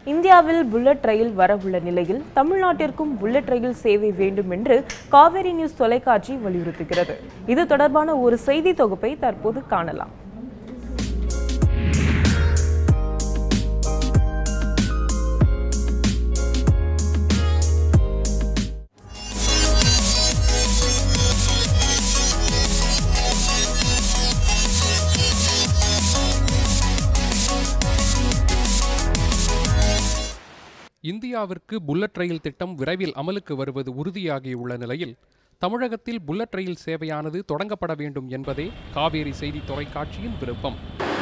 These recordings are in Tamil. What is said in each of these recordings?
இந்தியாவில் புல்லட் ரயில் வரவுள்ள நிலையில் தமிழ்நாட்டிற்கும் புல்லட் ரயில் சேவை வேண்டும் என்று காவேரி நியூஸ் தொலைக்காட்சி வலியுறுத்துகிறது இது தொடர்பான ஒரு செய்தி தொகுப்பை தற்போது காணலாம் இந்தியாவிற்கு புல்லட் ரயில் திட்டம் விரைவில் அமலுக்கு வருவது உறுதியாகியுள்ள நிலையில் தமிழகத்தில் புல்லட் ரயில் சேவையானது தொடங்கப்பட வேண்டும் என்பதே காவேரி செய்தி தொலைக்காட்சியின் விருப்பம்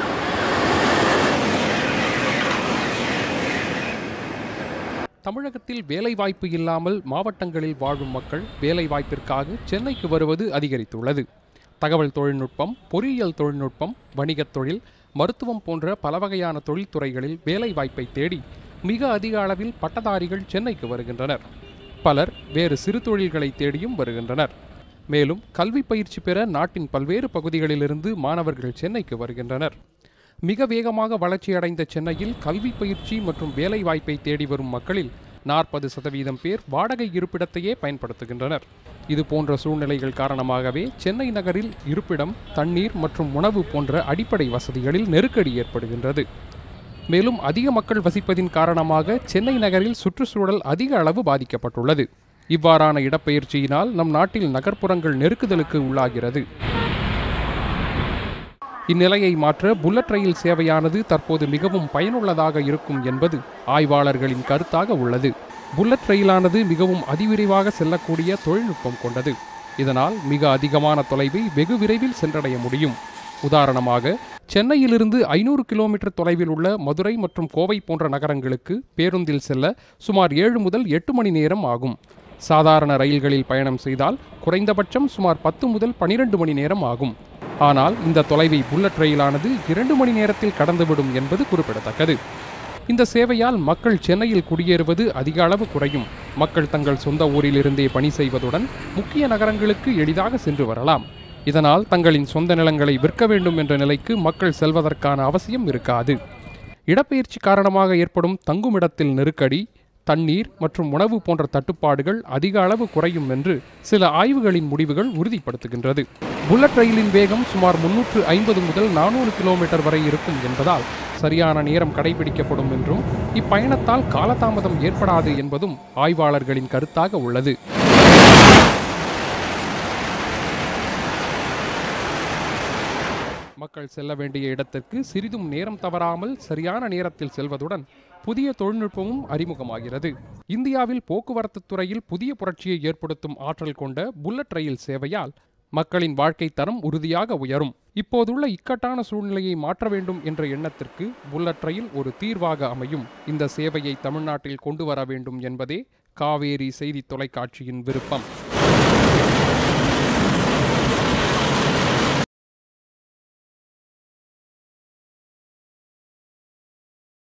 தமிழகத்தில் வேலைவாய்ப்பு இல்லாமல் மாவட்டங்களில் வாழும் மக்கள் வேலைவாய்ப்பிற்காக சென்னைக்கு வருவது அதிகரித்துள்ளது தகவல் தொழில்நுட்பம் பொறியியல் தொழில்நுட்பம் வணிகத் தொழில் மருத்துவம் போன்ற பல வகையான தொழில்துறைகளில் வேலைவாய்ப்பை தேடி மிக அதிக அளவில் பட்டதாரிகள் சென்னைக்கு வருகின்றனர் பலர் வேறு சிறு தொழில்களை தேடியும் வருகின்றனர் மேலும் கல்வி பயிற்சி பெற நாட்டின் பல்வேறு பகுதிகளிலிருந்து மாணவர்கள் சென்னைக்கு வருகின்றனர் மிக வேகமாக வளர்ச்சியடைந்த சென்னையில் கல்வி பயிற்சி மற்றும் வேலை வாய்ப்பை தேடி வரும் மக்களில் நாற்பது சதவீதம் பேர் வாடகை இருப்பிடத்தையே பயன்படுத்துகின்றனர் இது போன்ற சூழ்நிலைகள் காரணமாகவே சென்னை நகரில் இருப்பிடம் தண்ணீர் மற்றும் உணவு போன்ற அடிப்படை வசதிகளில் நெருக்கடி ஏற்படுகின்றது மேலும் அதிக மக்கள் வசிப்பதின் காரணமாக சென்னை நகரில் சுற்றுச்சூழல் அதிக அளவு பாதிக்கப்பட்டுள்ளது இவ்வாறான இடப்பெயர்ச்சியினால் நம் நாட்டில் நகர்ப்புறங்கள் நெருக்குதலுக்கு உள்ளாகிறது இந்நிலையை மாற்ற புல்லட் ரயில் சேவையானது தற்போது மிகவும் பயனுள்ளதாக இருக்கும் என்பது ஆய்வாளர்களின் கருத்தாக உள்ளது புல்லட் ரயிலானது மிகவும் அதிவிரைவாக செல்லக்கூடிய தொழில்நுட்பம் கொண்டது இதனால் மிக அதிகமான தொலைவை வெகு விரைவில் சென்றடைய முடியும் உதாரணமாக சென்னையிலிருந்து ஐநூறு கிலோமீட்டர் தொலைவில் உள்ள மதுரை மற்றும் கோவை போன்ற நகரங்களுக்கு பேருந்தில் செல்ல சுமார் ஏழு முதல் எட்டு மணி நேரம் ஆகும் சாதாரண ரயில்களில் பயணம் செய்தால் குறைந்தபட்சம் சுமார் பத்து முதல் பனிரெண்டு மணி நேரம் ஆகும் ஆனால் இந்த தொலைவை புல்லட் ரயிலானது இரண்டு மணி நேரத்தில் கடந்துவிடும் என்பது குறிப்பிடத்தக்கது இந்த சேவையால் மக்கள் சென்னையில் குடியேறுவது அதிக அளவு குறையும் மக்கள் தங்கள் சொந்த ஊரிலிருந்தே பணி செய்வதுடன் முக்கிய நகரங்களுக்கு எளிதாக சென்று வரலாம் இதனால் தங்களின் சொந்த நிலங்களை விற்க வேண்டும் என்ற நிலைக்கு மக்கள் செல்வதற்கான அவசியம் இருக்காது இடப்பெயர்ச்சி காரணமாக ஏற்படும் தங்குமிடத்தில் நெருக்கடி தண்ணீர் மற்றும் உணவு போன்ற தட்டுப்பாடுகள் அதிக அளவு குறையும் என்று சில ஆய்வுகளின் முடிவுகள் உறுதிப்படுத்துகின்றது புல்லட் ரயிலின் வேகம் சுமார் முன்னூற்று ஐம்பது முதல் நானூறு கிலோமீட்டர் வரை இருக்கும் என்பதால் சரியான நேரம் கடைபிடிக்கப்படும் என்றும் இப்பயணத்தால் காலதாமதம் ஏற்படாது என்பதும் ஆய்வாளர்களின் கருத்தாக உள்ளது மக்கள் செல்ல வேண்டிய இடத்திற்கு சிறிதும் நேரம் தவறாமல் சரியான நேரத்தில் செல்வதுடன் புதிய தொழில்நுட்பமும் அறிமுகமாகிறது இந்தியாவில் போக்குவரத்து துறையில் புதிய புரட்சியை ஏற்படுத்தும் ஆற்றல் கொண்ட புல்லட் ரயில் சேவையால் மக்களின் வாழ்க்கை தரம் உறுதியாக உயரும் இப்போதுள்ள இக்கட்டான சூழ்நிலையை மாற்ற வேண்டும் என்ற எண்ணத்திற்கு புல்லட் ரயில் ஒரு தீர்வாக அமையும் இந்த சேவையை தமிழ்நாட்டில் கொண்டு வர வேண்டும் என்பதே காவேரி செய்தி தொலைக்காட்சியின் விருப்பம்